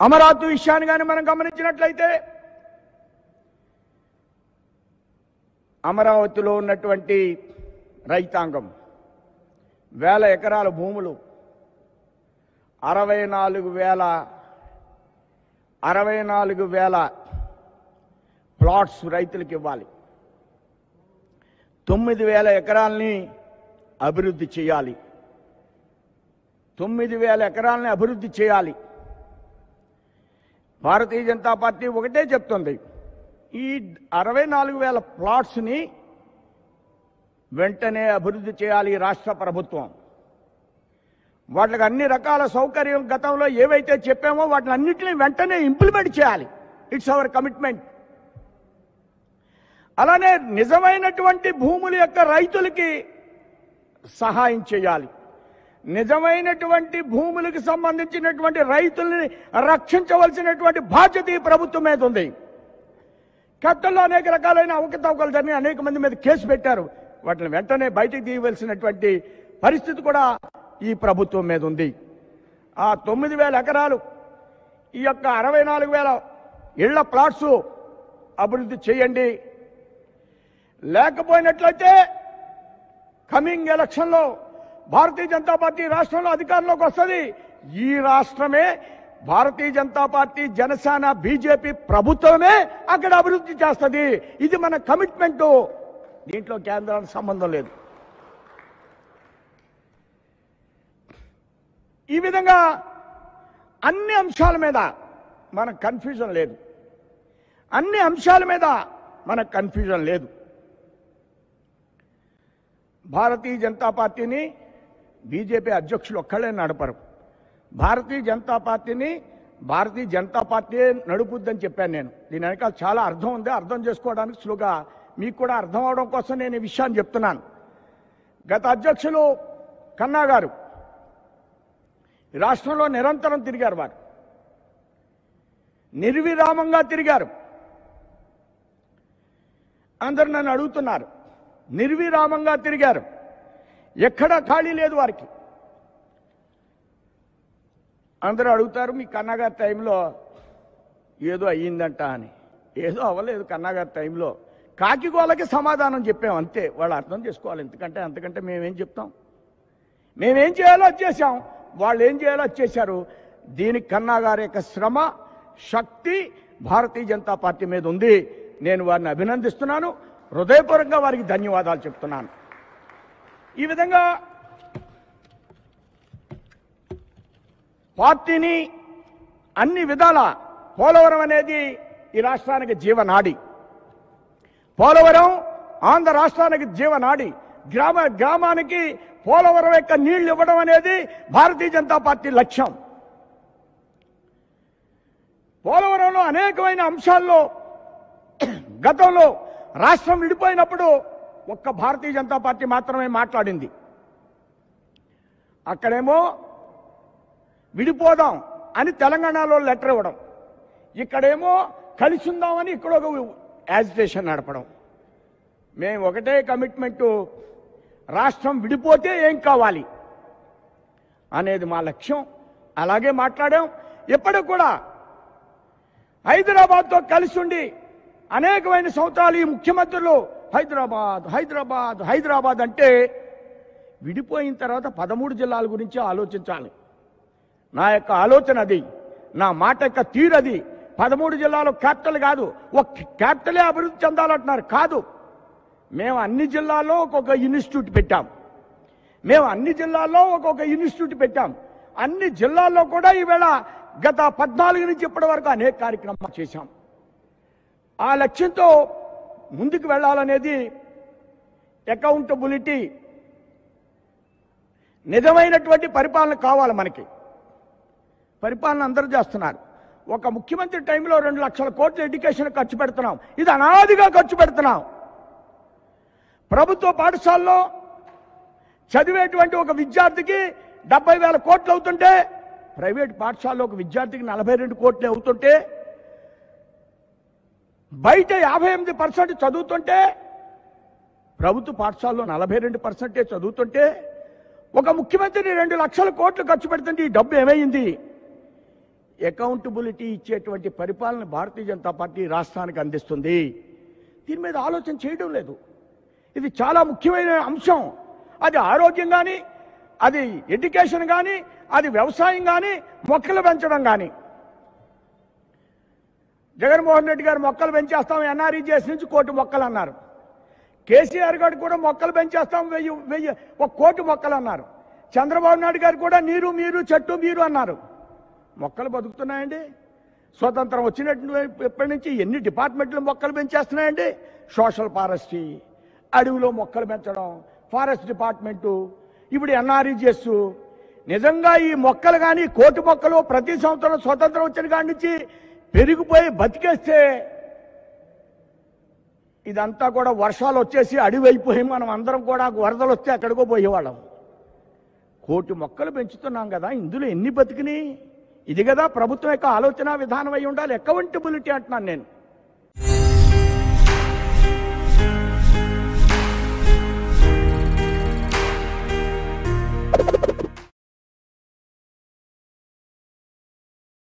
అమరావతి విషయాన్ని కానీ మనం గమనించినట్లయితే అమరావతిలో ఉన్నటువంటి రైతాంగం వేల ఎకరాల భూములు అరవై నాలుగు వేల అరవై నాలుగు వేల ప్లాట్స్ రైతులకు ఇవ్వాలి తొమ్మిది వేల ఎకరాలని అభివృద్ధి చేయాలి తొమ్మిది వేల ఎకరాలని అభివృద్ధి చేయాలి భారతీయ జనతా పార్టీ ఒకటే చెప్తుంది ఈ అరవై నాలుగు వేల ప్లాట్స్ని వెంటనే అభివృద్ధి చేయాలి ఈ రాష్ట్ర ప్రభుత్వం వాటికి అన్ని రకాల సౌకర్యం గతంలో ఏవైతే చెప్పామో వాటిని అన్నింటినీ వెంటనే ఇంప్లిమెంట్ చేయాలి ఇట్స్ అవర్ కమిట్మెంట్ అలానే నిజమైనటువంటి భూముల యొక్క రైతులకి సహాయం చేయాలి నిజమైనటువంటి భూములకు సంబంధించినటువంటి రైతుల్ని రక్షించవలసినటువంటి బాధ్యత ఈ ప్రభుత్వం మీద ఉంది క్యాపిటల్లో అనేక రకాలైన అవకతవకలు జరిగి అనేక మంది మీద కేసు పెట్టారు వాటిని వెంటనే బయటికి తీయవలసినటువంటి పరిస్థితి కూడా ఈ ప్రభుత్వం మీద ఉంది ఆ తొమ్మిది వేల ఎకరాలు ఈ యొక్క అరవై నాలుగు వేల ఇళ్ల ప్లాట్స్ అభివృద్ధి చేయండి లేకపోయినట్లయితే కమింగ్ ఎలక్షన్లో భారతీయ జనతా పార్టీ రాష్ట్రంలో అధికారంలోకి వస్తుంది ఈ రాష్ట్రమే భారతీయ జనతా పార్టీ జనసేన బీజేపీ ప్రభుత్వమే అక్కడ అభివృద్ధి చేస్తుంది ఇది మన కమిట్మెంట్ దీంట్లో కేంద్రానికి సంబంధం లేదు ఈ విధంగా అన్ని అంశాల మీద మనకు కన్ఫ్యూజన్ లేదు అన్ని అంశాల మీద మనకు కన్ఫ్యూజన్ లేదు భారతీయ జనతా పార్టీని బీజేపీ అధ్యక్షులు ఒక్కళ్ళే నడపరు భారతీయ జనతా పార్టీని భారతీయ జనతా పార్టీ నడుపుద్దని చెప్పాను నేను దీని వెనకాల చాలా అర్థం ఉంది అర్థం చేసుకోవడానికి సులువుగా మీకు కూడా అర్థం అవడం కోసం నేను ఈ విషయాన్ని చెప్తున్నాను గత అధ్యక్షులు కన్నా గారు ఈ రాష్ట్రంలో నిరంతరం తిరిగారు వారు నిర్విరామంగా తిరిగారు అందరు నన్ను అడుగుతున్నారు నిర్విరామంగా తిరిగారు ఎక్కడా ఖాళీ లేదు వారికి అందరూ అడుగుతారు మీ కన్నగారి టైంలో ఏదో అయ్యిందంట అని ఏదో అవ్వలేదు కన్నగారి టైంలో కాకిగోలకి సమాధానం చెప్పాం అంతే వాళ్ళు అర్థం చేసుకోవాలి ఎందుకంటే అంతకంటే మేమేం చెప్తాం మేమేం చేయాలో అది చేశాం వాళ్ళు ఏం చేయాలో అది చేశారు దీనికి కన్నా గారి యొక్క శ్రమ శక్తి భారతీయ జనతా పార్టీ మీద ఉంది నేను వారిని అభినందిస్తున్నాను హృదయపూర్వకంగా వారికి ధన్యవాదాలు చెప్తున్నాను ఈ విధంగా పార్టీని అన్ని విధాల పోలవరం అనేది ఈ రాష్ట్రానికి జీవనాడి పోలవరం ఆంధ్ర రాష్ట్రానికి జీవనాడి గ్రామ గ్రామానికి పోలవరం యొక్క నీళ్లు ఇవ్వడం అనేది భారతీయ జనతా పార్టీ లక్ష్యం పోలవరంలో అనేకమైన అంశాల్లో గతంలో రాష్ట్రం విడిపోయినప్పుడు ఒక్క భారతీయ జనతా పార్టీ మాత్రమే మాట్లాడింది అక్కడేమో విడిపోదాం అని తెలంగాణలో లెటర్ ఇవ్వడం ఇక్కడేమో కలిసి ఉందామని ఇక్కడ ఒక యాజిటేషన్ నడపడం మేము ఒకటే కమిట్మెంటు రాష్ట్రం విడిపోతే ఏం కావాలి అనేది మా లక్ష్యం అలాగే మాట్లాడాం ఎప్పటికి కూడా హైదరాబాద్తో కలిసి ఉండి అనేకమైన సంవత్సరాలు ఈ ముఖ్యమంత్రులు హైదరాబాద్ హైదరాబాద్ హైదరాబాద్ అంటే విడిపోయిన తర్వాత పదమూడు జిల్లాల గురించి ఆలోచించాలి నా యొక్క ఆలోచన అది నా మాట యొక్క తీరు అది పదమూడు జిల్లాలో క్యాపిటల్ కాదు ఒక క్యాపిటలే అభివృద్ధి చెందాలంటున్నారు కాదు మేము అన్ని జిల్లాల్లో ఒక్కొక్క ఇన్స్టిట్యూట్ పెట్టాం మేము అన్ని జిల్లాల్లో ఒక్కొక్క ఇన్స్టిట్యూట్ పెట్టాం అన్ని జిల్లాల్లో కూడా ఈవేళ గత పద్నాలుగు నుంచి ఇప్పటి వరకు అనేక కార్యక్రమాలు చేశాం ఆ లక్ష్యంతో ముందుకు వెళ్ళాలనేది అకౌంటబిలిటీ నిజమైనటువంటి పరిపాలన కావాలి మనకి పరిపాలన అందరూ చేస్తున్నారు ఒక ముఖ్యమంత్రి టైంలో రెండు లక్షల కోట్ల ఎడ్యుకేషన్ ఖర్చు పెడుతున్నాం ఇది అనాదిగా ఖర్చు పెడుతున్నాం ప్రభుత్వ పాఠశాలలో చదివేటువంటి ఒక విద్యార్థికి డెబ్బై వేల కోట్లు అవుతుంటే ప్రైవేట్ పాఠశాలలో ఒక విద్యార్థికి నలభై రెండు కోట్లు అవుతుంటే బయట యాభై ఎనిమిది పర్సెంట్ చదువుతుంటే ప్రభుత్వ పాఠశాలలో నలభై రెండు పర్సెంటే చదువుతుంటే ఒక ముఖ్యమంత్రి రెండు లక్షల కోట్లు ఖర్చు పెడుతుంటే ఈ డబ్బు ఏమైంది అకౌంటబిలిటీ ఇచ్చేటువంటి పరిపాలన భారతీయ జనతా పార్టీ రాష్ట్రానికి అందిస్తుంది దీని మీద ఆలోచన చేయడం లేదు ఇది చాలా ముఖ్యమైన అంశం అది ఆరోగ్యం కానీ అది ఎడ్యుకేషన్ కానీ అది వ్యవసాయం కానీ మొక్కలు పెంచడం కానీ జగన్మోహన్ రెడ్డి గారు మొక్కలు పెంచేస్తాం ఎన్ఆర్ఈజీఎస్ నుంచి కోటి మొక్కలు అన్నారు కేసీఆర్ గారు కూడా మొక్కలు పెంచేస్తాం వెయ్యి వెయ్యి ఒక కోటి మొక్కలు అన్నారు చంద్రబాబు నాయుడు గారు కూడా నీరు మీరు చెట్టు మీరు అన్నారు మొక్కలు బతుకుతున్నాయండి స్వతంత్రం వచ్చినట్టు ఎప్పటి నుంచి ఎన్ని డిపార్ట్మెంట్లు మొక్కలు పెంచేస్తున్నాయండి సోషల్ ఫారెస్ట్రీ అడవిలో మొక్కలు పెంచడం ఫారెస్ట్ డిపార్ట్మెంటు ఇప్పుడు ఎన్ఆర్ఈజిఎస్ నిజంగా ఈ మొక్కలు కానీ కోటి మొక్కలు ప్రతి సంవత్సరం స్వతంత్రం వచ్చిన కాడి నుంచి పెరిగిపోయి బతికేస్తే ఇదంతా కూడా వర్షాలు వచ్చేసి అడవి అయిపోయి మనం అందరం కూడా వరదలు వస్తే ఎక్కడికో పోయేవాళ్ళం కోటి మొక్కలు పెంచుతున్నాం కదా ఇందులో ఎన్ని బతికినాయి ఇది కదా ప్రభుత్వం యొక్క ఆలోచన విధానం అయి ఉండాలి అకౌంటబిలిటీ అంటున్నాను నేను